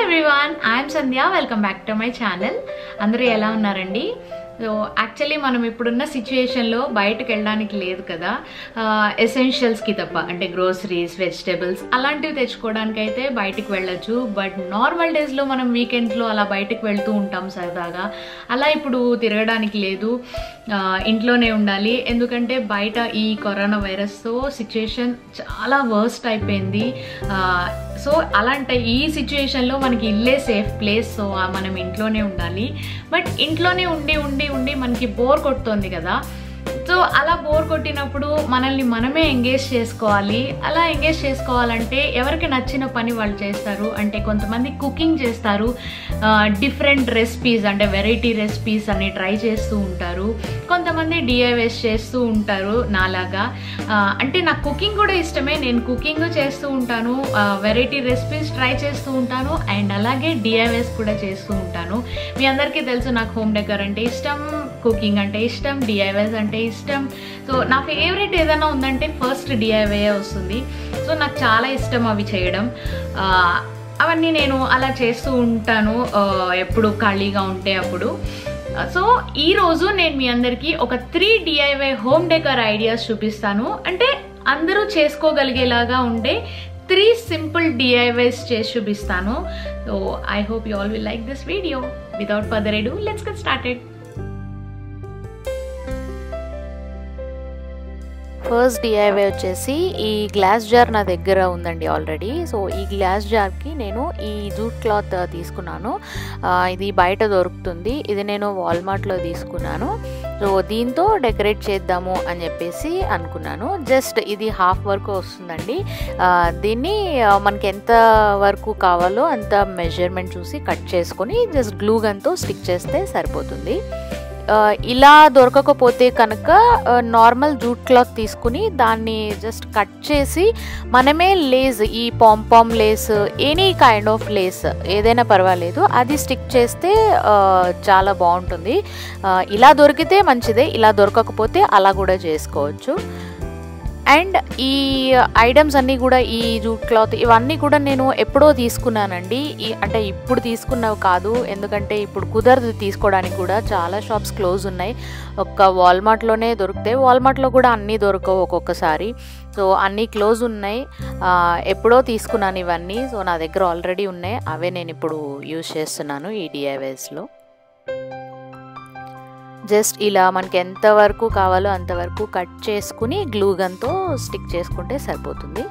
everyone I'm Sandhya welcome back to my channel అందరూ ఎలా ఉన్నారండి సో యాక్చువల్లీ మనం ఇప్పుడున్న సిచ్యుయేషన్లో బయటకు వెళ్ళడానికి లేదు కదా ఎసెన్షియల్స్కి తప్ప అంటే గ్రోసరీస్ వెజిటేబుల్స్ అలాంటివి తెచ్చుకోవడానికి అయితే బయటికి వెళ్ళొచ్చు బట్ నార్మల్ డేస్లో మనం వీకెండ్స్లో అలా బయటకు వెళ్తూ ఉంటాం సరదాగా అలా ఇప్పుడు తిరగడానికి లేదు ఆ, ఇంట్లోనే ఉండాలి ఎందుకంటే బయట ఈ కరోనా వైరస్తో సిచ్యుయేషన్ చాలా వర్స్ట్ అయిపోయింది ఆ, సో అలాంటి ఈ సిచ్యుయేషన్లో మనకి ఇల్లే సేఫ్ ప్లేస్ సో ఆ మనం ఇంట్లోనే ఉండాలి బట్ ఇంట్లోనే ఉండి ఉండి ఉండి మనకి బోర్ కొడుతోంది కదా సో అలా బోర్ కొట్టినప్పుడు మనల్ని మనమే ఎంగేజ్ చేసుకోవాలి అలా ఎంగేజ్ చేసుకోవాలంటే ఎవరికి నచ్చిన పని వాళ్ళు చేస్తారు అంటే కొంతమంది కుకింగ్ చేస్తారు డిఫరెంట్ రెసిపీస్ అంటే వెరైటీ రెసిపీస్ అని ట్రై చేస్తూ ఉంటారు కొంతమంది డిఐవైస్ చేస్తూ ఉంటారు నాలాగా ఆ, అంటే నాకు కుకింగ్ కూడా ఇష్టమే నేను కుకింగ్ చేస్తూ ఉంటాను వెరైటీ రెసిపీస్ ట్రై చేస్తూ ఉంటాను అండ్ అలాగే డిఐవైస్ కూడా చేస్తూ ఉంటాను మీ అందరికీ తెలుసు నాకు హోమ్ డెకర్ అంటే ఇష్టం కుకింగ్ అంటే ఇష్టం డిఐవైస్ అంటే ఇష్టం సో నా ఫేవరెట్ ఏదైనా ఉందంటే ఫస్ట్ డిఐవై వస్తుంది సో నాకు చాలా ఇష్టం అవి చేయడం ఆ, అవన్నీ నేను అలా చేస్తూ ఉంటాను ఆ, ఎప్పుడు ఖాళీగా ఉంటే అప్పుడు సో ఈరోజు నేను మీ అందరికీ ఒక three DIY home decor ideas చూపిస్తాను అంటే అందరూ చేసుకోగలిగేలాగా ఉండే త్రీ సింపుల్ డిఐవైస్ చేసి చూపిస్తాను so I hope you all will like this video without further ado let's get started first DIY వచ్చేసి ఈ గ్లాస్ జార్ నా దగ్గర ఉందండి ఆల్రెడీ సో ఈ గ్లాస్ జార్కి నేను ఈ జూట్ క్లాత్ తీసుకున్నాను ఆ, ఇది బయట దొరుకుతుంది ఇది నేను వాల్మార్ట్లో తీసుకున్నాను సో దీంతో డెకరేట్ చేద్దాము అని చెప్పేసి అనుకున్నాను జస్ట్ ఇది హాఫ్ వరకు వస్తుందండి ఆ, దీన్ని ఆ, మనకి ఎంత వరకు కావాలో అంత మెజర్మెంట్ చూసి కట్ చేసుకొని జస్ట్ గ్లూ గన్తో స్టిక్ చేస్తే సరిపోతుంది ఆ, ఇలా దొరకకపోతే కనుక నార్మల్ జూట్ క్లాత్ తీసుకుని దాన్ని జస్ట్ కట్ చేసి మనమే లేస్ ఈ pompom lace any kind of lace ఏదైనా పర్వాలేదు అది స్టిక్ చేస్తే ఆ, చాలా బాగుంటుంది ఆ, ఇలా దొరికితే మంచిదే ఇలా దొరకకపోతే అలా కూడా చేసుకోవచ్చు అండ్ ఈ ఐటమ్స్ అన్నీ కూడా ఈ జూట్ క్లాత్ ఇవన్నీ కూడా నేను ఎప్పుడో తీసుకున్నానండి ఈ అంటే ఇప్పుడు తీసుకున్నవి కాదు ఎందుకంటే ఇప్పుడు కుదరదు తీసుకోవడానికి కూడా చాలా షాప్స్ క్లోజ్ ఉన్నాయి ఒక్క వాల్మార్ట్లోనే దొరుకుతాయి వాల్మార్ట్లో కూడా అన్నీ దొరకవు ఒక్కొక్కసారి సో అన్నీ క్లోజ్ ఉన్నాయి ఆ, ఎప్పుడో తీసుకున్నాను ఇవన్నీ సో నా దగ్గర ఆల్రెడీ ఉన్నాయి అవే నేను ఇప్పుడు యూజ్ చేస్తున్నాను ఈ డిఐవైస్లో జస్ట్ ఇలా మనకి ఎంత వరకు కావాలో అంతవరకు కట్ చేసుకుని గ్లూ గన్తో స్టిక్ చేసుకుంటే సరిపోతుంది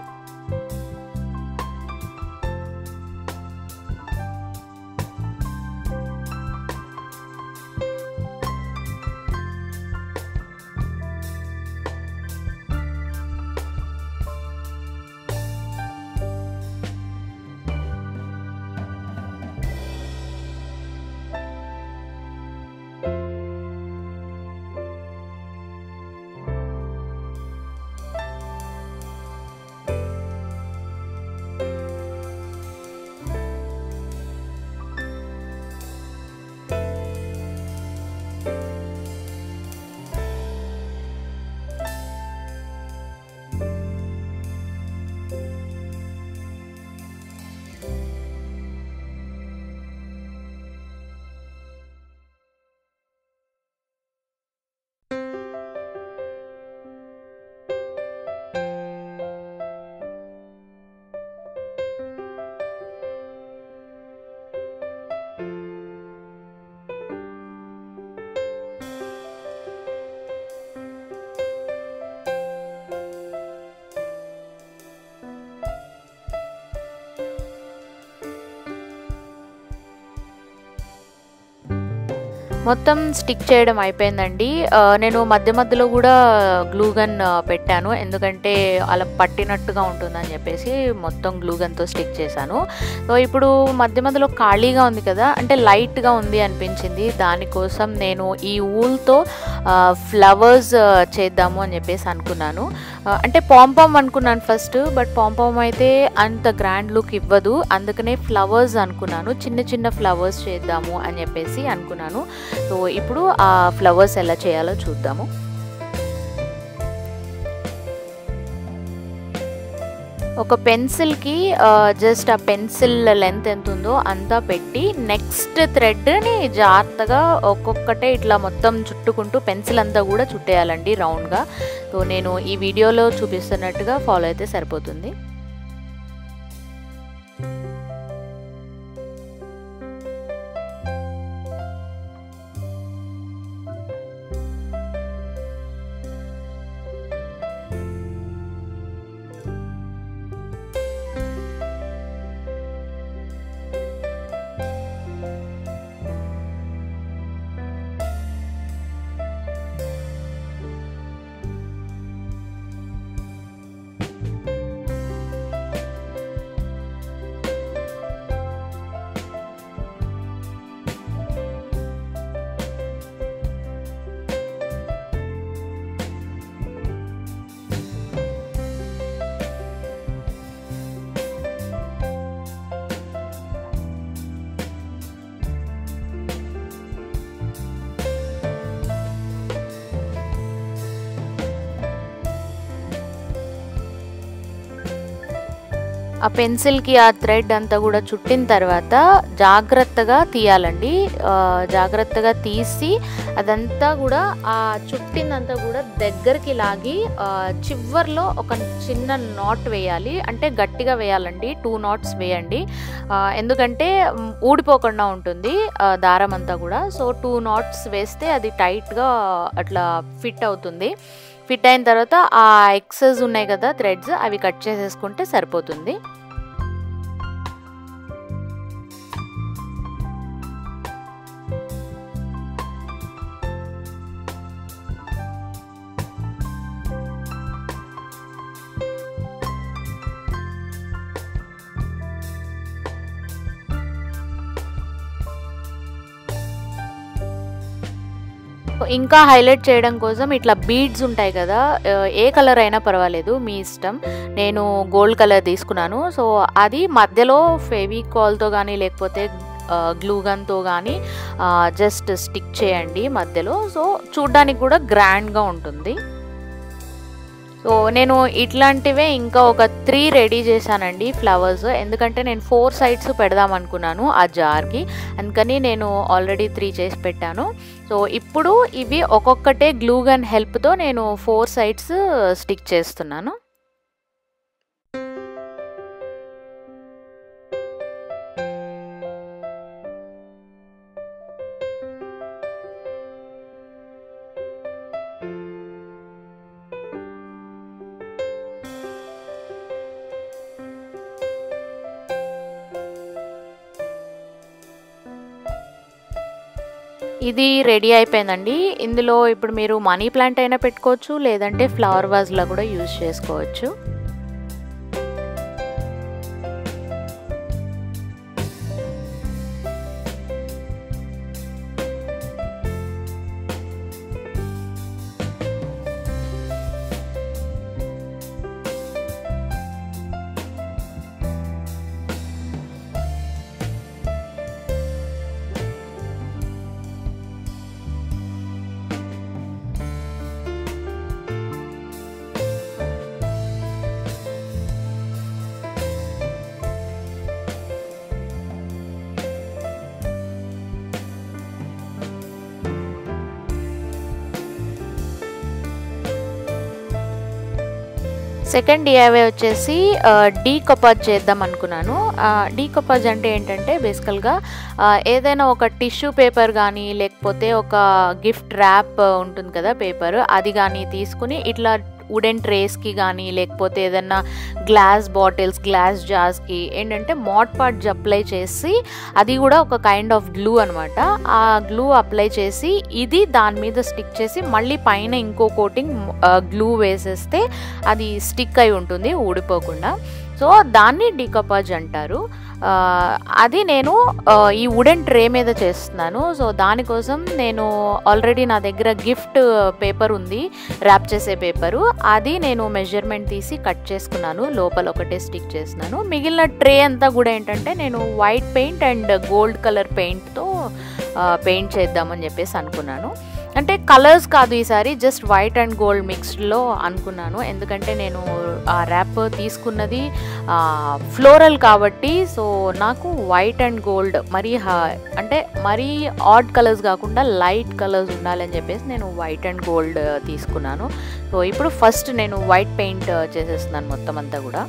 మొత్తం స్టిక్ చేయడం అయిపోయిందండి ఆ, నేను మధ్య మధ్యలో కూడా గ్లూ గన్ పెట్టాను ఎందుకంటే అలా పట్టినట్టుగా ఉంటుందని చెప్పేసి మొత్తం గ్లూ గన్తో స్టిక్ చేశాను సో ఇప్పుడు మధ్య మధ్యలో ఖాళీగా ఉంది కదా అంటే లైట్గా ఉంది అనిపించింది దానికోసం నేను ఈ ఊల్తో ఫ్లవర్స్ చేద్దాము అని చెప్పేసి అనుకున్నాను ఆ, అంటే పాంపామ్ అనుకున్నాను ఫస్ట్ బట్ పాంపామ్ అయితే అంత గ్రాండ్ లుక్ ఇవ్వదు అందుకనే ఫ్లవర్స్ అనుకున్నాను చిన్న చిన్న ఫ్లవర్స్ చేద్దాము అని చెప్పేసి అనుకున్నాను సో ఇప్పుడు ఆ ఫ్లవర్స్ ఎలా చేయాలో చూద్దాము ఒక పెన్సిల్కి జస్ట్ ఆ పెన్సిల్ లెంత్ ఎంత ఉందో అంతా పెట్టి నెక్స్ట్ థ్రెడ్ని జాగ్రత్తగా ఒక్కొక్కటే ఇట్లా మొత్తం చుట్టుకుంటూ పెన్సిల్ అంతా కూడా చుట్టేయాలండి రౌండ్గా సో నేను ఈ వీడియోలో చూపిస్తున్నట్టుగా ఫాలో అయితే సరిపోతుంది ఆ పెన్సిల్కి ఆ థ్రెడ్ అంతా కూడా చుట్టిన తర్వాత జాగ్రత్తగా తీయాలండి ఆ, జాగ్రత్తగా తీసి అదంతా కూడా ఆ చుట్టిందంతా కూడా దగ్గరికి లాగి ఆ, చివర్లో ఒక చిన్న నాట్ వేయాలి అంటే గట్టిగా వేయాలండి టూ నాట్స్ వేయండి ఆ, ఎందుకంటే మ్, ఊడిపోకుండా ఉంటుంది ఆ, దారం అంతా కూడా సో టూ నాట్స్ వేస్తే అది టైట్గా అట్లా ఫిట్ అవుతుంది ఫిట్ అయిన తర్వాత ఆ ఎక్సెస్ ఉన్నాయి కదా థ్రెడ్స్ అవి కట్ చేసేసుకుంటే సరిపోతుంది ఇంకా హైలైట్ చేయడం కోసం ఇట్లా బీడ్స్ ఉంటాయి కదా ఆ, ఏ కలర్ అయినా పర్వాలేదు మీ ఇష్టం నేను గోల్డ్ కలర్ తీసుకున్నాను సో అది మధ్యలో ఫెవికాల్తో కానీ లేకపోతే గ్లూగన్తో కానీ జస్ట్ స్టిక్ చేయండి మధ్యలో సో చూడ్డానికి కూడా గ్రాండ్గా ఉంటుంది సో నేను ఇట్లాంటివే ఇంకా ఒక త్రీ రెడీ చేశానండి ఫ్లవర్స్ ఎందుకంటే నేను ఫోర్ సైడ్స్ పెడదాం అనుకున్నాను ఆ జార్కి అందుకని నేను ఆల్రెడీ త్రీ చేసి పెట్టాను సో ఇప్పుడు ఇవి ఒక్కొక్కటే గ్లూ గన్ హెల్ప్తో నేను ఫోర్ సైడ్స్ స్టిక్ చేస్తున్నాను ఇది రెడీ అయిపోయిందండి ఇందులో ఇప్పుడు మీరు మనీ ప్లాంట్ అయినా పెట్టుకోవచ్చు లేదంటే ఫ్లవర్ వాజ్లో కూడా యూజ్ చేసుకోవచ్చు సెకండ్ డిఐవై వచ్చేసి డీ కపాజ్ చేద్దాం అనుకున్నాను డీ కపాజ్ అంటే ఏంటంటే బేసికల్గా ఏదైనా ఒక టిష్యూ పేపర్ కానీ లేకపోతే ఒక గిఫ్ట్ ర్యాప్ ఉంటుంది కదా పేపర్ అది కానీ తీసుకుని ఇట్లా వుడెన్ ట్రేస్కి కానీ లేకపోతే ఏదన్నా గ్లాస్ బాటిల్స్ గ్లాస్ జార్స్కి ఏంటంటే మాట్ పాట్ అప్లై చేసి అది కూడా ఒక కైండ్ ఆఫ్ గ్లూ అనమాట ఆ గ్లూ అప్లై చేసి ఇది దాని మీద స్టిక్ చేసి మళ్ళీ పైన ఇంకో కోటింగ్ గ్లూ వేసేస్తే అది స్టిక్ అయి ఉంటుంది ఊడిపోకుండా సో దాన్ని డీకపాజ్ అంటారు ఆ, అది నేను ఆ, ఈ వుడెన్ ట్రే మీద చేస్తున్నాను సో దానికోసం నేను ఆల్రెడీ నా దగ్గర గిఫ్ట్ పేపర్ ఉంది ర్యాప్ చేసే పేపరు అది నేను మెజర్మెంట్ తీసి కట్ చేసుకున్నాను లోపల ఒకటే స్టిక్ చేస్తున్నాను మిగిలిన ట్రే అంతా కూడా ఏంటంటే నేను white paint and gold colour పెయింట్తో పెయింట్ చేద్దామని చెప్పేసి అనుకున్నాను అంటే కలర్స్ కాదు ఈసారి జస్ట్ వైట్ అండ్ గోల్డ్ మిక్స్డ్లో అనుకున్నాను ఎందుకంటే నేను ఆ ర్యాప్ తీసుకున్నది ఫ్లోరల్ కాబట్టి సో నాకు వైట్ అండ్ గోల్డ్ మరీ అంటే మరీ ఆడ్ కలర్స్ కాకుండా లైట్ కలర్స్ ఉండాలని చెప్పేసి నేను వైట్ అండ్ గోల్డ్ తీసుకున్నాను సో ఇప్పుడు ఫస్ట్ నేను వైట్ పెయింట్ చేసేస్తున్నాను మొత్తం అంతా కూడా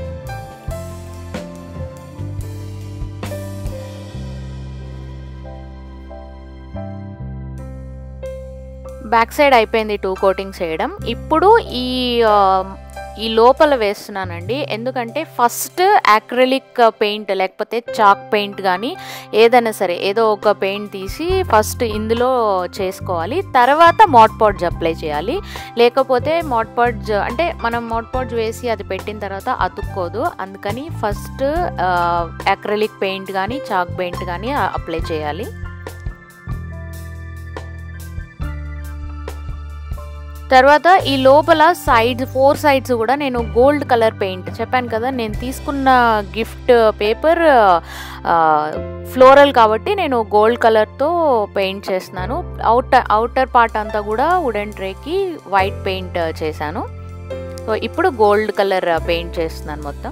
బ్యాక్ సైడ్ అయిపోయింది టూ కోటింగ్స్ చేయడం ఇప్పుడు ఈ ఈ లోపల వేస్తున్నానండి ఎందుకంటే ఫస్ట్ యాక్రిలిక్ పెయింట్ లేకపోతే చాక్ పెయింట్ కానీ ఏదైనా సరే ఏదో ఒక పెయింట్ తీసి ఫస్ట్ ఇందులో చేసుకోవాలి తర్వాత మోట్ పాడ్జ్ అప్లై చేయాలి లేకపోతే మోట్ పాడ్జ్ అంటే మనం మోట్ పాడ్జ్ వేసి అది పెట్టిన తర్వాత అతుక్కోదు అందుకని ఫస్ట్ యాక్రిలిక్ పెయింట్ కానీ చాక్ పెయింట్ కానీ అప్లై చేయాలి తర్వాత ఈ లోపల సైడ్స్ ఫోర్ సైడ్స్ కూడా నేను గోల్డ్ కలర్ పెయింట్ చెప్పాను కదా నేను తీసుకున్న గిఫ్ట్ పేపర్ ఫ్లోరల్ కాబట్టి నేను గోల్డ్ కలర్తో పెయింట్ చేస్తున్నాను అవుటర్ అవుటర్ పార్ట్ అంతా కూడా వుడెన్ ట్రేకి వైట్ పెయింట్ చేశాను సో ఇప్పుడు గోల్డ్ కలర్ పెయింట్ చేస్తున్నాను మొత్తం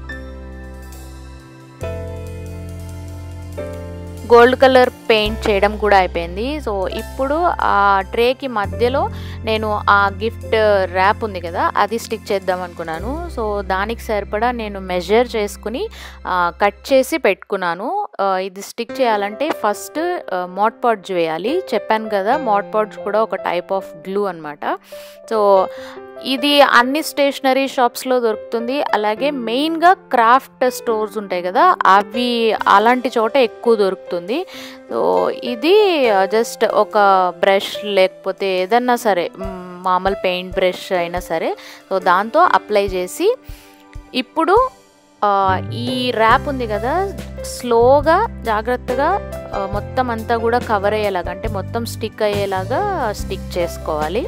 గోల్డ్ కలర్ పెయింట్ చేయడం కూడా అయిపోయింది సో ఇప్పుడు ఆ ట్రేకి మధ్యలో నేను ఆ గిఫ్ట్ ర్యాప్ ఉంది కదా అది స్టిక్ చేద్దాం అనుకున్నాను సో దానికి సరిపడా నేను మెజర్ చేసుకుని కట్ చేసి పెట్టుకున్నాను ఇది స్టిక్ చేయాలంటే ఫస్ట్ మోట్ పాడ్జ్ వేయాలి చెప్పాను కదా మోట్ పాడ్జ్ కూడా ఒక టైప్ ఆఫ్ గ్లూ అనమాట సో ఇది అన్ని స్టేషనరీ షాప్స్లో దొరుకుతుంది అలాగే మెయిన్గా క్రాఫ్ట్ స్టోర్స్ ఉంటాయి కదా అవి అలాంటి చోట ఎక్కువ దొరుకుతుంది సో ఇది జస్ట్ ఒక బ్రష్ లేకపోతే ఏదన్నా సరే మామూలు పెయింట్ బ్రష్ అయినా సరే సో దాంతో అప్లై చేసి ఇప్పుడు ఈ ర్యాప్ ఉంది కదా స్లోగా జాగ్రత్తగా మొత్తం అంతా కూడా కవర్ అయ్యేలాగా అంటే మొత్తం స్టిక్ అయ్యేలాగా స్టిక్ చేసుకోవాలి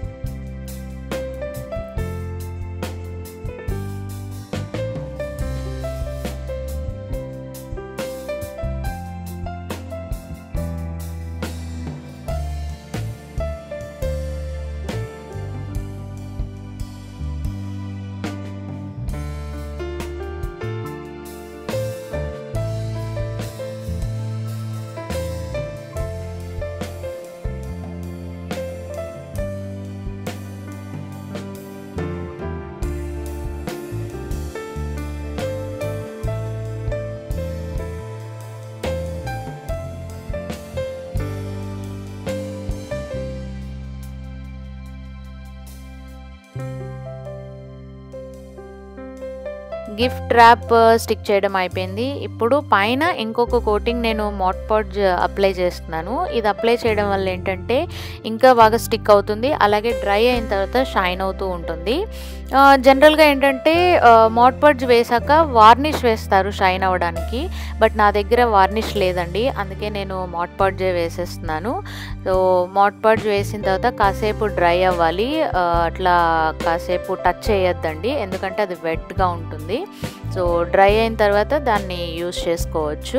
గిఫ్ట్ ర్యాప్ స్టిక్ చేయడం అయిపోయింది ఇప్పుడు పైన ఇంకొక కోటింగ్ నేను మోట్ పాడ్జ్ అప్లై చేస్తున్నాను ఇది అప్లై చేయడం వల్ల ఏంటంటే ఇంకా బాగా స్టిక్ అవుతుంది అలాగే డ్రై అయిన తర్వాత షైన్ అవుతూ ఉంటుంది జనరల్గా ఏంటంటే మోట్ పాడ్జ్ వేసాక వార్నిష్ వేస్తారు షైన్ అవ్వడానికి బట్ నా దగ్గర వార్నిష్ లేదండి అందుకే నేను మోట్ పాడ్జే వేసేస్తున్నాను సో మోట్ పాడ్జ్ వేసిన తర్వాత కాసేపు డ్రై అవ్వాలి అట్లా కాసేపు టచ్ చేయొద్దండి ఎందుకంటే అది వెట్గా ఉంటుంది సో డ్రై అయిన తర్వాత దాన్ని యూస్ చేసుకోవచ్చు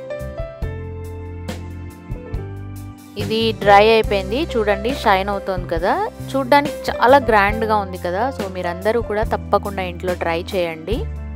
ఇది డ్రై అయిపోయింది చూడండి షైన్ అవుతుంది కదా చూడ్డానికి చాలా గ్రాండ్గా ఉంది కదా సో మీరందరూ కూడా తప్పకుండా ఇంట్లో ట్రై చేయండి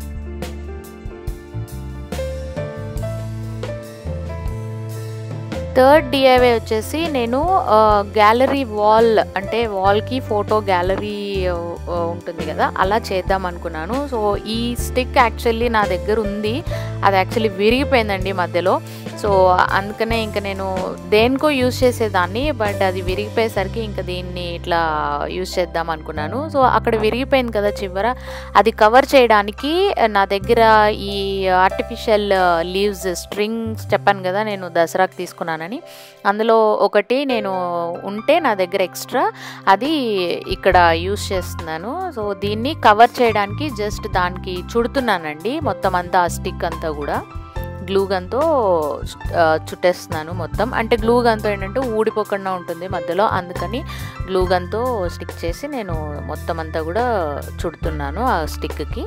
థర్డ్ డిఐవై వచ్చేసి నేను గ్యాలరీ వాల్ అంటే వాల్కి ఫోటో గ్యాలరీ ఉంటుంది కదా అలా చేద్దాం అనుకున్నాను సో ఈ స్టిక్ యాక్చువల్లీ నా దగ్గర ఉంది అది యాక్చువల్లీ విరిగిపోయిందండి మధ్యలో సో అందుకనే ఇంకా నేను దేనికో యూజ్ చేసేదాన్ని బట్ అది విరిగిపోయేసరికి ఇంకా దీన్ని ఇట్లా యూజ్ చేద్దాం అనుకున్నాను సో అక్కడ విరిగిపోయింది కదా చివర అది కవర్ చేయడానికి నా దగ్గర ఈ ఆర్టిఫిషియల్ లీవ్స్ స్ట్రింగ్స్ చెప్పాను కదా నేను దసరాకి తీసుకున్నానని అందులో ఒకటి నేను ఉంటే నా దగ్గర ఎక్స్ట్రా అది ఇక్కడ యూజ్ చేస్తున్నాను సో దీన్ని కవర్ చేయడానికి జస్ట్ దానికి చుడుతున్నానండి మొత్తం అంతా ఆ స్టిక్ అంతా కూడా గ్లూ గన్తో చుట్టేస్తున్నాను మొత్తం అంటే గ్లూ గన్తో ఏంటంటే ఊడిపోకుండా ఉంటుంది మధ్యలో అందుకని గ్లూ గన్తో స్టిక్ చేసి నేను మొత్తం అంతా కూడా చుడుతున్నాను ఆ స్టిక్కి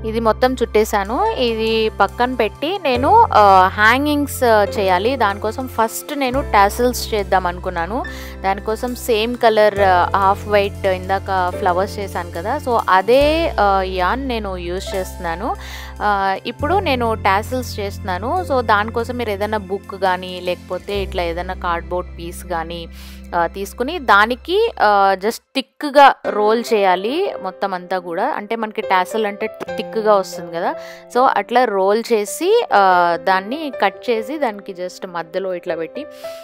ఇది మొత్తం చుట్టేసాను ఇది పక్కన పెట్టి నేను హ్యాంగింగ్స్ చేయాలి దానికోసం ఫస్ట్ నేను టాసిల్స్ చేద్దాం అనుకున్నాను దానికోసం సేమ్ కలర్ హాఫ్ వైట్ ఇందాక ఫ్లవర్స్ చేశాను కదా సో అదే యాన్ నేను యూజ్ చేస్తున్నాను ఆ, ఇప్పుడు నేను టాసిల్స్ చేస్తున్నాను సో దానికోసం మీరు ఏదైనా బుక్ కానీ లేకపోతే ఇట్లా ఏదైనా కార్డ్బోర్డ్ పీస్ కానీ ఆ, తీసుకుని దానికి జస్ట్ థిక్గా రోల్ చేయాలి మొత్తం అంతా కూడా అంటే మనకి టాసల్ అంటే థిక్గా వస్తుంది కదా సో అట్లా రోల్ చేసి ఆ, దాన్ని కట్ చేసి దానికి జస్ట్ మధ్యలో ఇట్లా పెట్టి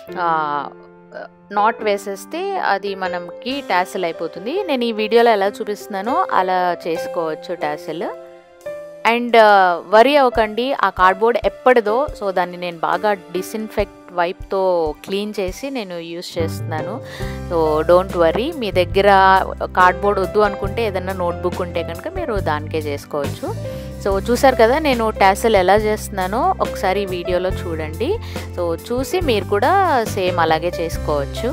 నాట్ వేసేస్తే అది మనకి టాసిల్ అయిపోతుంది నేను ఈ వీడియోలో ఎలా చూపిస్తున్నానో అలా చేసుకోవచ్చు టాసిల్ అండ్ వరి అవ్వకండి ఆ కార్డ్బోర్డ్ ఎప్పటిదో సో దాన్ని నేను బాగా డిస్ఇన్ఫెక్ట్ వైప్తో క్లీన్ చేసి నేను యూస్ చేస్తున్నాను సో డోంట్ వరీ మీ దగ్గర కార్డ్బోర్డ్ వద్దు అనుకుంటే ఏదైనా నోట్బుక్ ఉంటే కనుక మీరు దానికే చేసుకోవచ్చు సో చూసారు కదా నేను టాసిల్ ఎలా చేస్తున్నానో ఒకసారి ఈ వీడియోలో చూడండి సో చూసి మీరు కూడా సేమ్ అలాగే చేసుకోవచ్చు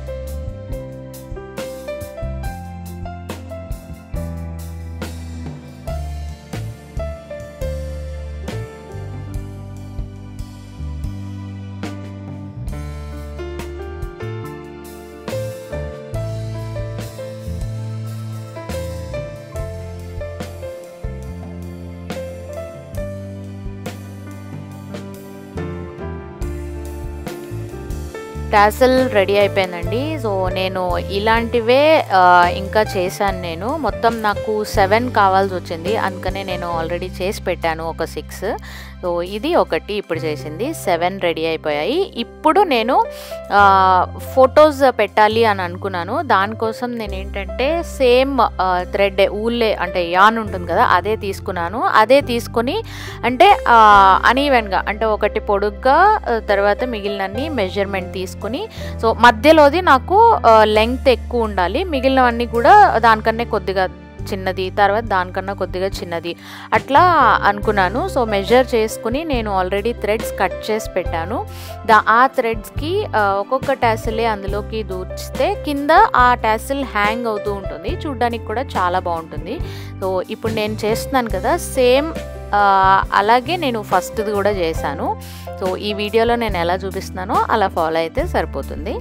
టాసల్ రెడీ అయిపోయిందండి సో నేను ఇలాంటివే ఆ, ఇంకా చేశాను నేను మొత్తం నాకు సెవెన్ కావాల్సి వచ్చింది అందుకనే నేను ఆల్రెడీ చేసి పెట్టాను ఒక సిక్స్ సో ఇది ఒకటి ఇప్పుడు చేసింది సెవెన్ రెడీ అయిపోయాయి ఇప్పుడు నేను ఫొటోస్ పెట్టాలి అని అనుకున్నాను దానికోసం నేను ఏంటంటే సేమ్ థ్రెడ్ ఊళ్ళే అంటే యాన్ ఉంటుంది కదా అదే తీసుకున్నాను అదే తీసుకొని అంటే అనీవెన్గా అంటే ఒకటి పొడుగ్గా ఆ, తర్వాత మిగిలినన్ని మెజర్మెంట్ తీసుకుని సో మధ్యలోది నాకు లెంగ్త్ ఎక్కువ ఉండాలి మిగిలినవన్నీ కూడా దానికన్నా కొద్దిగా చిన్నది తర్వాత దానికన్నా కొద్దిగా చిన్నది అట్లా అనుకున్నాను సో మెజర్ చేసుకుని నేను ఆల్రెడీ థ్రెడ్స్ కట్ చేసి పెట్టాను దా ఆ థ్రెడ్స్కి ఒక్కొక్క ట్యాసిలే అందులోకి దూర్చితే కింద ఆ ట్యాసిల్ హ్యాంగ్ అవుతూ ఉంటుంది చూడ్డానికి కూడా చాలా బాగుంటుంది సో ఇప్పుడు నేను చేస్తున్నాను కదా సేమ్ అలాగే నేను ఫస్ట్ది కూడా చేశాను సో ఈ వీడియోలో నేను ఎలా చూపిస్తున్నానో అలా ఫాలో అయితే సరిపోతుంది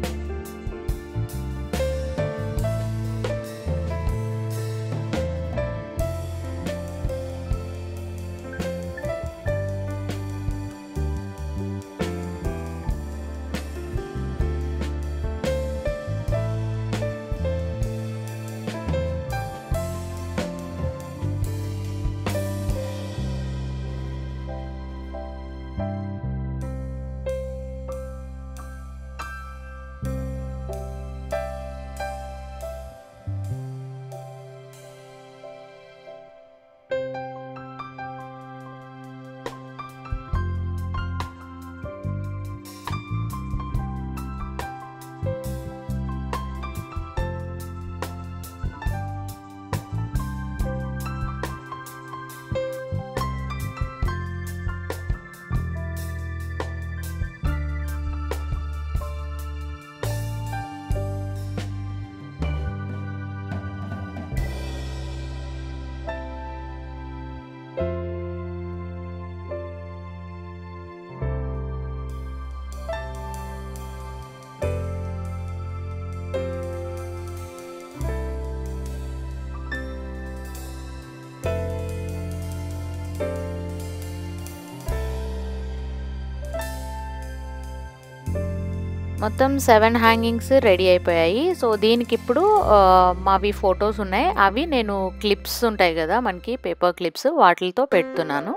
మొత్తం సెవెన్ హ్యాంగింగ్స్ రెడీ అయిపోయాయి సో దీనికి ఇప్పుడు ఆ, మావి ఫొటోస్ ఉన్నాయి అవి నేను క్లిప్స్ ఉంటాయి కదా మనకి పేపర్ క్లిప్స్ వాటితో పెడుతున్నాను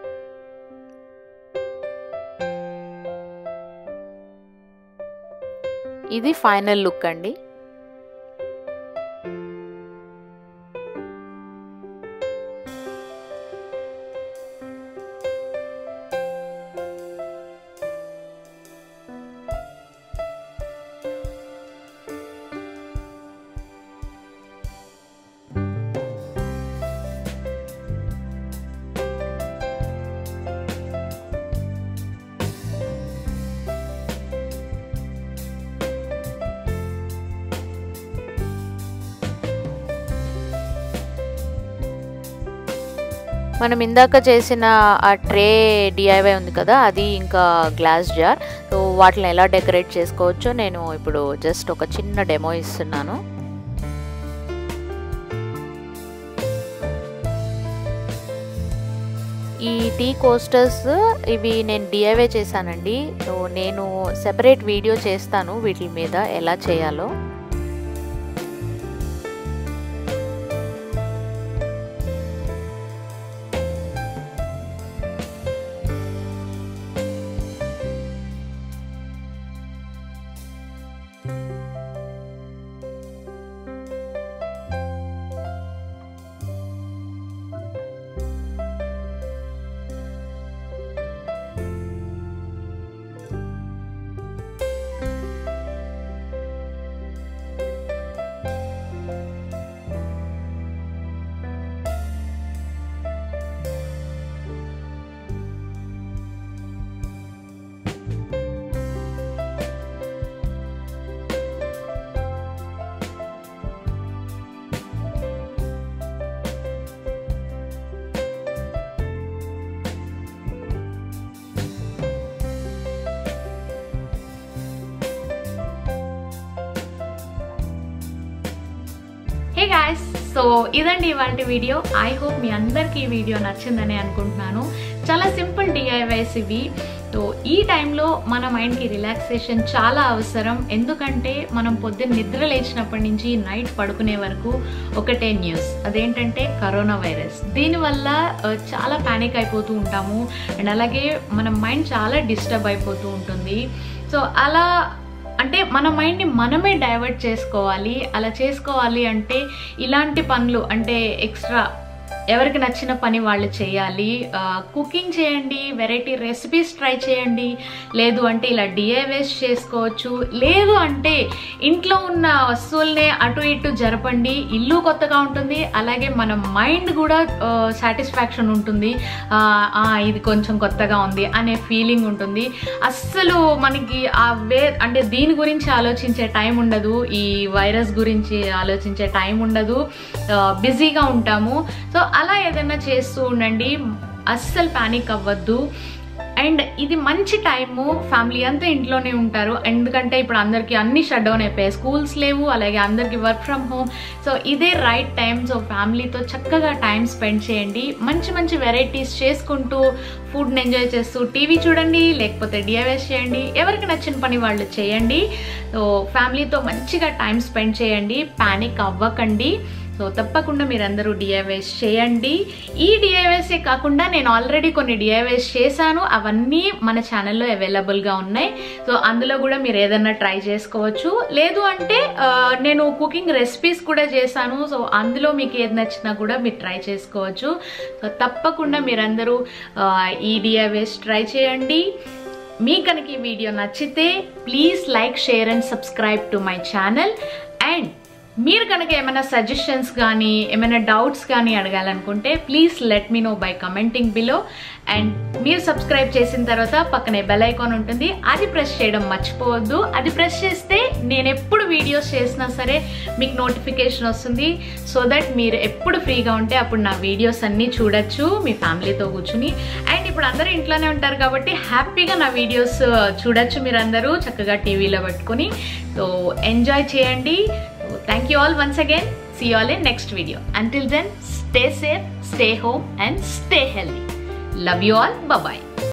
ఇది ఫైనల్ లుక్ అండి మనం ఇందాక చేసిన ఆ ట్రే డిఐవై ఉంది కదా అది ఇంకా గ్లాస్ జార్ సో వాటిని ఎలా డెకరేట్ చేసుకోవచ్చో నేను ఇప్పుడు జస్ట్ ఒక చిన్న డెమో ఇస్తున్నాను ఈ టీ కోస్టర్స్ ఇవి నేను డిఐవై చేశానండి సో నేను సెపరేట్ వీడియో చేస్తాను వీటి మీద ఎలా చేయాలో హే గాయస్ సో ఇదండి ఇవాళ వీడియో ఐ హోప్ మీ అందరికీ ఈ వీడియో నచ్చిందని అనుకుంటున్నాను చాలా సింపుల్ డిఐవైస్ ఇవి సో ఈ టైంలో మన మైండ్కి రిలాక్సేషన్ చాలా అవసరం ఎందుకంటే మనం పొద్దున్న నిద్ర లేచినప్పటి నుంచి నైట్ పడుకునే వరకు ఒకటే న్యూస్ అదేంటంటే కరోనా వైరస్ దీనివల్ల ఆ, చాలా ప్యానిక్ అయిపోతూ ఉంటాము అండ్ అలాగే మన మైండ్ చాలా డిస్టర్బ్ అయిపోతూ ఉంటుంది సో అలా అంటే మన మైండ్ని మనమే డైవర్ట్ చేసుకోవాలి అలా చేసుకోవాలి అంటే ఇలాంటి పనులు అంటే ఎక్స్ట్రా ఎవరికి నచ్చిన పని వాళ్ళు చేయాలి కుకింగ్ చేయండి వెరైటీ రెసిపీస్ ట్రై చేయండి లేదు అంటే ఇలా డిఐవేస్ చేసుకోవచ్చు లేదు అంటే ఇంట్లో ఉన్న వస్తువుల్నే అటు ఇటు జరపండి ఇల్లు కొత్తగా ఉంటుంది అలాగే మన మైండ్ కూడా సాటిస్ఫాక్షన్ ఉంటుంది ఆ, ఆ, ఇది కొంచెం కొత్తగా ఉంది అనే ఫీలింగ్ ఉంటుంది అస్సలు మనకి ఆ వే అంటే దీని గురించి ఆలోచించే టైం ఉండదు ఈ వైరస్ గురించి ఆలోచించే టైం ఉండదు బిజీగా ఉంటాము సో అలా ఏదైనా చేస్తూ ఉండండి అస్సలు ప్యానిక్ అవ్వద్దు అండ్ ఇది మంచి టైము ఫ్యామిలీ అంతా ఇంట్లోనే ఉంటారు ఎందుకంటే ఇప్పుడు అందరికీ అన్ని షట్ డౌన్ అయిపోయాయి స్కూల్స్ లేవు అలాగే అందరికీ వర్క్ ఫ్రమ్ హోమ్ సో ఇదే రైట్ టైం సో ఫ్యామిలీతో చక్కగా టైం స్పెండ్ చేయండి మంచి మంచి వెరైటీస్ చేసుకుంటూ ఫుడ్ని ఎంజాయ్ చేస్తూ టీవీ చూడండి లేకపోతే డిఐవైస్ చేయండి ఎవరికి నచ్చిన పని వాళ్ళు చేయండి సో ఫ్యామిలీతో మంచిగా టైం స్పెండ్ చేయండి ప్యానిక్ అవ్వకండి సో తప్పకుండా మీరందరూ డిఐవైస్ చేయండి ఈ డిఐవైసే కాకుండా నేను ఆల్రెడీ కొన్ని డిఐవైస్ చేశాను అవన్నీ మన ఛానల్లో అవైలబుల్గా ఉన్నాయి సో అందులో కూడా మీరు ఏదైనా ట్రై చేసుకోవచ్చు లేదు అంటే ఆ, నేను కుకింగ్ రెసిపీస్ కూడా చేశాను సో అందులో మీకు ఏది నచ్చినా కూడా మీరు ట్రై చేసుకోవచ్చు సో తప్పకుండా మీరందరూ ఆ, ఈ డిఐవైస్ ట్రై చేయండి మీకు కనుక ఈ వీడియో నచ్చితే please like share and subscribe to my channel and మీరు కనుక ఏమైనా సజెషన్స్ కానీ ఏమైనా డౌట్స్ కానీ అడగాలనుకుంటే please let me know by commenting below and మీరు సబ్స్క్రైబ్ చేసిన తర్వాత పక్కనే బెల్ ఐకాన్ ఉంటుంది అది ప్రెస్ చేయడం మర్చిపోవద్దు అది ప్రెస్ చేస్తే నేను ఎప్పుడు వీడియోస్ చేసినా సరే మీకు నోటిఫికేషన్ వస్తుంది సో దట్ మీరు ఎప్పుడు ఫ్రీగా ఉంటే అప్పుడు నా వీడియోస్ అన్నీ చూడొచ్చు మీ ఫ్యామిలీతో కూర్చుని అండ్ ఇప్పుడు అందరూ ఇంట్లోనే ఉంటారు కాబట్టి హ్యాపీగా నా వీడియోస్ చూడొచ్చు మీరు అందరూ చక్కగా టీవీలో పెట్టుకొని సో ఎంజాయ్ చేయండి thank you all once again see all in next video until then stay safe stay home and stay healthy love you all bye